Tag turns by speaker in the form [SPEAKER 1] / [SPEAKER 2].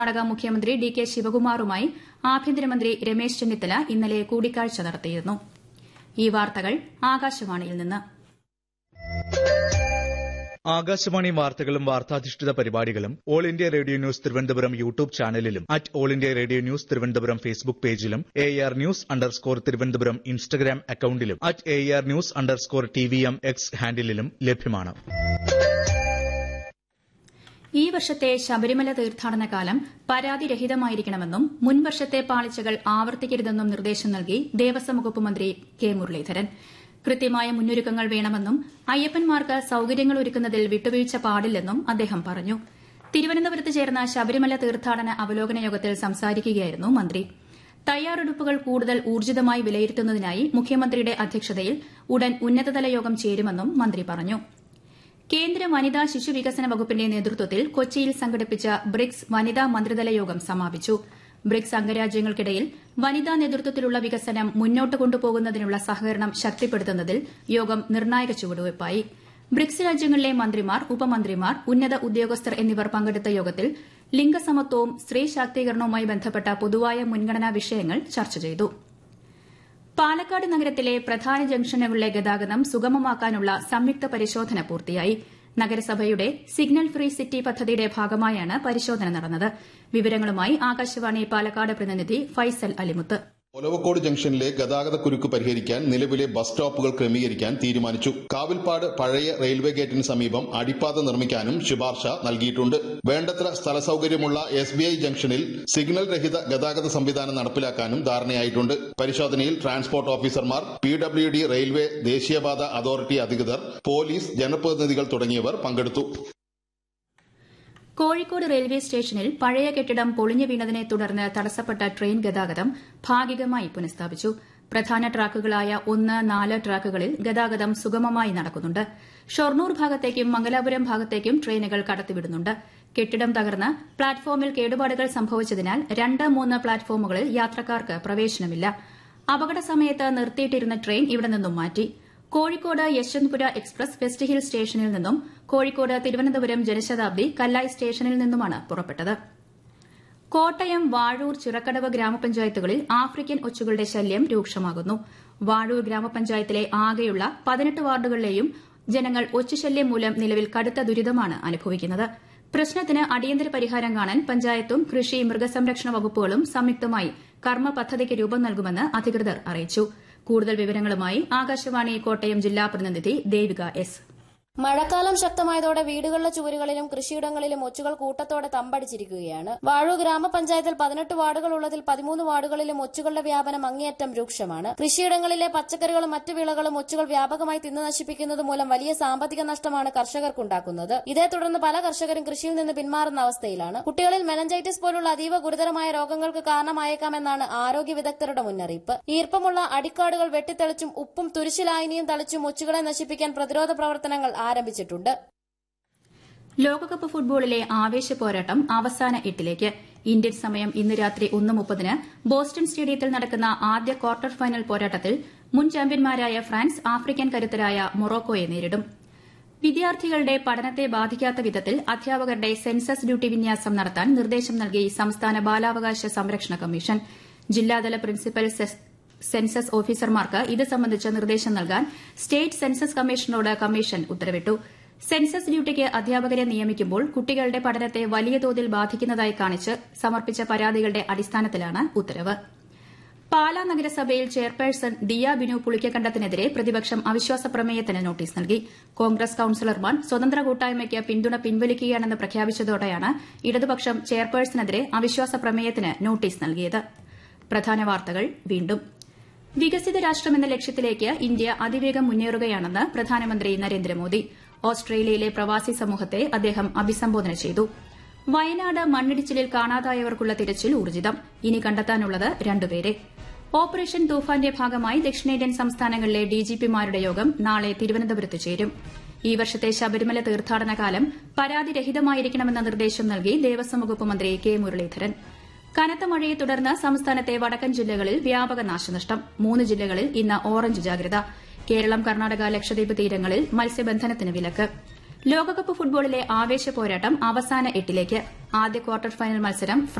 [SPEAKER 1] കർണാടക മുഖ്യമന്ത്രി D K ശിവകുമാറുമായി ആഭ്യന്തരമന്ത്രി രമേശ് ചെന്നിത്തല ഇന്നലെ കൂടിക്കാഴ്ച നടത്തിയിരുന്നു ഈ വാർത്തകൾ ആകാശവാണിയിൽ നിന്ന്
[SPEAKER 2] ആകാശവാണി വാർത്തകളും വാർത്താധിഷ്ഠിത പരിപാടികളും all India radio news Thiruvananthapuram YouTube ചാനലിലും at all India radio news Thiruvananthapuram Facebook പേജിലും A R news underscore Thiruvananthapuram Instagram അക്കൌണ്ടിലും at A R news underscore T V M X ഹാൻഡിലും ലഭ്യമാണ്
[SPEAKER 1] ഈ വർഷത്തെ ശബരിമല തീർത്ഥാടന കാലം പരാതിരഹിതമായിരിക്കണമെന്നും മുൻവർഷത്തെ പാളിച്ചകൾ ആവർത്തിക്കരുതെന്നും നിർദ്ദേശം നൽകി ദേവസ്വം വകുപ്പ് മന്ത്രി കെ മുരളീധരൻ കൃത്യമായ മുന്നൊരുക്കങ്ങൾ വേണമെന്നും അയ്യപ്പന്മാർക്ക് സൌകര്യങ്ങൾ ഒരുക്കുന്നതിൽ വിട്ടുവീഴ്ച പാടില്ലെന്നും അദ്ദേഹം പറഞ്ഞു തിരുവനന്തപുരത്ത് ചേർന്ന ശബരിമല തീർത്ഥാടന അവലോകന യോഗത്തിൽ സംസാരിക്കുകയായിരുന്നു മന്ത്രി തയ്യാറെടുപ്പുകൾ കൂടുതൽ ഊർജിതമായി വിലയിരുത്തുന്നതിനായി മുഖ്യമന്ത്രിയുടെ അധ്യക്ഷതയിൽ ഉടൻ ഉന്നതതല യോഗം ചേരുമെന്നും മന്ത്രി പറഞ്ഞു കേന്ദ്ര വനിതാ ശിശു വികസന വകുപ്പിന്റെ നേതൃത്വത്തിൽ കൊച്ചിയിൽ സംഘടിപ്പിച്ച ബ്രിക്സ് വനിതാ മന്ത്രിതല യോഗം സമാപിച്ചു ബ്രിക്സ് അംഗരാജ്യങ്ങൾക്കിടയിൽ വനിതാ നേതൃത്വത്തിലുള്ള വികസനം മുന്നോട്ട് കൊണ്ടുപോകുന്നതിനുള്ള സഹകരണം ശക്തിപ്പെടുത്തുന്നതിൽ യോഗം നിർണായക ചുവടുവയ്പായി ബ്രിക്സ് രാജ്യങ്ങളിലെ മന്ത്രിമാർ ഉപമന്ത്രിമാർ ഉന്നത ഉദ്യോഗസ്ഥർ എന്നിവർ പങ്കെടുത്ത യോഗത്തിൽ ലിംഗസമത്വവും സ്ത്രീ ശാക്തീകരണവുമായി ബന്ധപ്പെട്ട പൊതുവായ മുൻഗണനാ വിഷയങ്ങൾ ചർച്ച ചെയ്തു പാലക്കാട് നഗരത്തിലെ പ്രധാന ജംഗ്ഷനുകളിലെ ഗതാഗതം സുഗമമാക്കാനുള്ള സംയുക്ത പരിശോധന പൂർത്തിയായി നഗരസഭയുടെ സിഗ്നൽ ഫ്രീ സിറ്റി പദ്ധതിയുടെ ഭാഗമായാണ് പരിശോധന നടന്നത് വിവരങ്ങളുമായി ആകാശവാണി പാലക്കാട് പ്രതിനിധി ഫൈസൽ അലിമുത്ത്
[SPEAKER 3] ഒലവക്കോട് ജംഗ്ഷനിലെ ഗതാഗത കുരുക്ക് പരിഹരിക്കാൻ നിലവിലെ ബസ് സ്റ്റോപ്പുകൾ ക്രമീകരിക്കാൻ തീരുമാനിച്ചു കാവിൽപ്പാട് പഴയ റെയിൽവേ ഗേറ്റിന് സമീപം അടിപ്പാത നിർമ്മിക്കാനും ശുപാർശ നൽകിയിട്ടുണ്ട് വേണ്ടത്ര സ്ഥല സൌകര്യമുള്ള എസ് ബി ഐ ജംഗ്ഷനിൽ സിഗ്നൽ രഹിത ഗതാഗത സംവിധാനം നടപ്പിലാക്കാനും ധാരണയായിട്ടുണ്ട് പരിശോധനയിൽ ട്രാൻസ്പോർട്ട് ഓഫീസർമാർ പി ഡബ്ല്യു ഡി റെയിൽവേ ദേശീയപാത അതോറിറ്റി അധികൃതർ പോലീസ് ജനപ്രതിനിധികൾ തുടങ്ങിയവർ പങ്കെടുത്തു
[SPEAKER 1] കോഴിക്കോട് റെയിൽവേ സ്റ്റേഷനിൽ പഴയ കെട്ടിടം പൊളിഞ്ഞു വീണതിനെ തുടർന്ന് തടസ്സപ്പെട്ട ട്രെയിൻ ഗതാഗതം ഭാഗികമായി പുനഃസ്ഥാപിച്ചു പ്രധാന ട്രാക്കുകളായ ഒന്ന് നാല് ട്രാക്കുകളിൽ ഗതാഗതം സുഗമമായി നടക്കുന്നുണ്ട് ഷൊർണൂർ ഭാഗത്തേക്കും മംഗലാപുരം ഭാഗത്തേക്കും ട്രെയിനുകൾ കടത്തിവിടുന്നുണ്ട് കെട്ടിടം തകർന്ന് പ്ലാറ്റ്ഫോമിൽ കേടുപാടുകൾ സംഭവിച്ചതിനാൽ രണ്ട് മൂന്ന് പ്ലാറ്റ്ഫോമുകളിൽ യാത്രക്കാർക്ക് പ്രവേശനമില്ല അപകട സമയത്ത് നിർത്തിയിട്ടിരുന്ന ട്രെയിൻ ഇവിടെ നിന്നും മാറ്റി Kozhikode Yeshwantpur express west hill സ്റ്റേഷനിൽ നിന്നും കോഴിക്കോട് തിരുവനന്തപുരം ജനശതാബ്ദി കല്ലായി സ്റ്റേഷനിൽ നിന്നുമാണ് പുറപ്പെട്ടത് കോട്ടയം വാഴൂർ ചിറക്കടവ് ഗ്രാമപഞ്ചായത്തുകളിൽ ആഫ്രിക്കൻ ഒച്ചുകളുടെ ശല്യം രൂക്ഷമാകുന്നു വാഴൂർ ഗ്രാമപഞ്ചായത്തിലെ ആകെയുള്ള പതിനെട്ട് വാർഡുകളിലെയും ജനങ്ങൾ ഒച്ചുശല്യം മൂലം നിലവിൽ കടുത്ത ദുരിതമാണ് അനുഭവിക്കുന്നത് പ്രശ്നത്തിന് അടിയന്തര പരിഹാരം കാണാൻ പഞ്ചായത്തും കൃഷി മൃഗസംരക്ഷണ വകുപ്പുകളും സംയുക്തമായി കർമ്മ പദ്ധതിക്ക് രൂപം നൽകുമെന്ന് അധികൃതർ അറിയിച്ചു കൂടുതൽ വിവരങ്ങളുമായി ആകാശവാണി കോട്ടയം ജില്ലാ പ്രതിനിധി ദേവിക എസ്
[SPEAKER 4] മഴക്കാലം ശക്തമായതോടെ വീടുകളിലെ ചുവരുകളിലും കൃഷിയിടങ്ങളിലും ഒച്ചുകൾ കൂട്ടത്തോടെ തമ്പടിച്ചിരിക്കുകയാണ് വാഴൂർ ഗ്രാമപഞ്ചായത്തിൽ പതിനെട്ട് വാർഡുകൾ ഉള്ളതിൽ പതിമൂന്ന് വാർഡുകളിലും ഒച്ചുകളുടെ വ്യാപനം അങ്ങേയറ്റം രൂക്ഷമാണ് കൃഷിയിടങ്ങളിലെ പച്ചക്കറികളും മറ്റു വിളകളും ഒച്ചുകൾ വ്യാപകമായി തിന്നു നശിപ്പിക്കുന്നത് മൂലം വലിയ സാമ്പത്തിക നഷ്ടമാണ് കർഷകർക്കുണ്ടാക്കുന്നത് ഇതേ തുടർന്ന് പല കർഷകരും കൃഷിയിൽ നിന്ന് പിന്മാറുന്ന അവസ്ഥയിലാണ് കുട്ടികളിൽ മെനഞ്ചൈറ്റിസ് പോലുള്ള അതീവ ഗുരുതരമായ രോഗങ്ങൾക്ക് കാരണമായേക്കാമെന്നാണ് ആരോഗ്യ വിദഗ്ധരുടെ മുന്നറിയിപ്പ് ഈർപ്പമുള്ള അടിക്കാടുകൾ വെട്ടിത്തെളിച്ചും ഉപ്പും തുരിശിലായനിയും തളിച്ചും ഒച്ചുകളെ നശിപ്പിക്കാൻ പ്രതിരോധ പ്രവർത്തനങ്ങൾ ആരംഭിച്ചിട്ടുണ്ട്
[SPEAKER 1] ലോകകപ്പ് ഫുട്ബോളിലെ ആവേശ പോരാട്ടം അവസാന എട്ടിലേക്ക് ഇന്ത്യൻ സമയം ഇന്ന് രാത്രി ഒന്ന് മുപ്പതിന് ബോസ്റ്റൺ സ്റ്റേഡിയത്തിൽ നടക്കുന്ന ആദ്യ ക്വാർട്ടർ ഫൈനൽ പോരാട്ടത്തിൽ മുൻ ചാമ്പ്യന്മാരായ ഫ്രാൻസ് ആഫ്രിക്കൻ കരുത്തരായ മൊറോക്കോയെ നേരിടും വിദ്യാർത്ഥികളുടെ പഠനത്തെ ബാധിക്കാത്ത വിധത്തിൽ അധ്യാപകരുടെ സെൻസസ് ഡ്യൂട്ടി വിന്യാസം നടത്താൻ നിർദ്ദേശം നൽകി സംസ്ഥാന ബാലാവകാശ സംരക്ഷണ കമ്മീഷൻ ജില്ലാതല പ്രിൻസിപ്പൽ സെൻസസ് ഓഫീസർമാർക്ക് ഇത് സംബന്ധിച്ച നിർദ്ദേശം നൽകാൻ സ്റ്റേറ്റ് സെൻസസ് കമ്മീഷനോട് കമ്മീഷൻ ഉത്തരവിട്ടു സെൻസസ് ഡ്യൂട്ടിക്ക് അധ്യാപകരെ നിയമിക്കുമ്പോൾ കുട്ടികളുടെ പഠനത്തെ വലിയ തോതിൽ ബാധിക്കുന്നതായി കാണിച്ച് സമർപ്പിച്ച പരാതികളുടെ അടിസ്ഥാനത്തിലാണ് ഉത്തരവ് പാലാ നഗരസഭയിൽ ചെയർപേഴ്സൺ ദിയ ബിനു പുളിക്കക്കണ്ടത്തിനെതിരെ പ്രതിപക്ഷം അവിശ്വാസ പ്രമേയത്തിന് നോട്ടീസ് നൽകി കോൺഗ്രസ് കൌൺസിലർമാർ സ്വതന്ത്ര കൂട്ടായ്മയ്ക്ക് പിന്തുണ പിൻവലിക്കുകയാണെന്ന് പ്രഖ്യാപിച്ചതോടെയാണ് ഇടതുപക്ഷം ചെയർപേഴ്സണെതിരെ അവിശ്വാസ പ്രമേയത്തിന് നോട്ടീസ് നൽകിയത് പ്രധാന വാർത്തകൾ വീണ്ടും വികസിത രാഷ്ട്രമെന്ന ലക്ഷ്യത്തിലേക്ക് ഇന്ത്യ അതിവേഗം മുന്നേറുകയാണെന്ന് പ്രധാനമന്ത്രി നരേന്ദ്രമോദി ഓസ്ട്രേലിയയിലെ പ്രവാസി സമൂഹത്തെ അദ്ദേഹം അഭിസംബോധന ചെയ്തു വയനാട് മണ്ണിടിച്ചിലിൽ കാണാതായവർക്കുള്ള തിരച്ചിൽ ഊർജിതം ഇനി കണ്ടെത്താനുള്ളത് രണ്ടുപേരെ ഓപ്പറേഷൻ തൂഫാന്റെ ഭാഗമായി ദക്ഷിണേന്ത്യൻ സംസ്ഥാനങ്ങളിലെ ഡിജിപിമാരുടെ യോഗം നാളെ തിരുവനന്തപുരത്ത് ചേരും ഈ വർഷത്തെ ശബരിമല തീർത്ഥാടന കാലം പരാതിരഹിതമായിരിക്കണമെന്ന നിർദ്ദേശം നൽകി ദേവസ്വം വകുപ്പ് മന്ത്രി കെ മുരളീധരൻ കനത്ത മഴയെ തുടർന്ന് സംസ്ഥാനത്തെ വടക്കൻ ജില്ലകളിൽ വ്യാപക നാശനഷ്ടം മൂന്ന് ജില്ലകളിൽ ഇന്ന് ഓറഞ്ച് ജാഗ്രത കേരളം കർണാടക ലക്ഷദ്വീപ് തീരങ്ങളിൽ മത്സ്യബന്ധനത്തിന് വിലക്ക് ലോകകപ്പ് ഫുട്ബോളിലെ ആവേശ പോരാട്ടം അവസാന എട്ടിലേക്ക് ആദ്യ ക്വാർട്ടർ ഫൈനൽ മത്സരം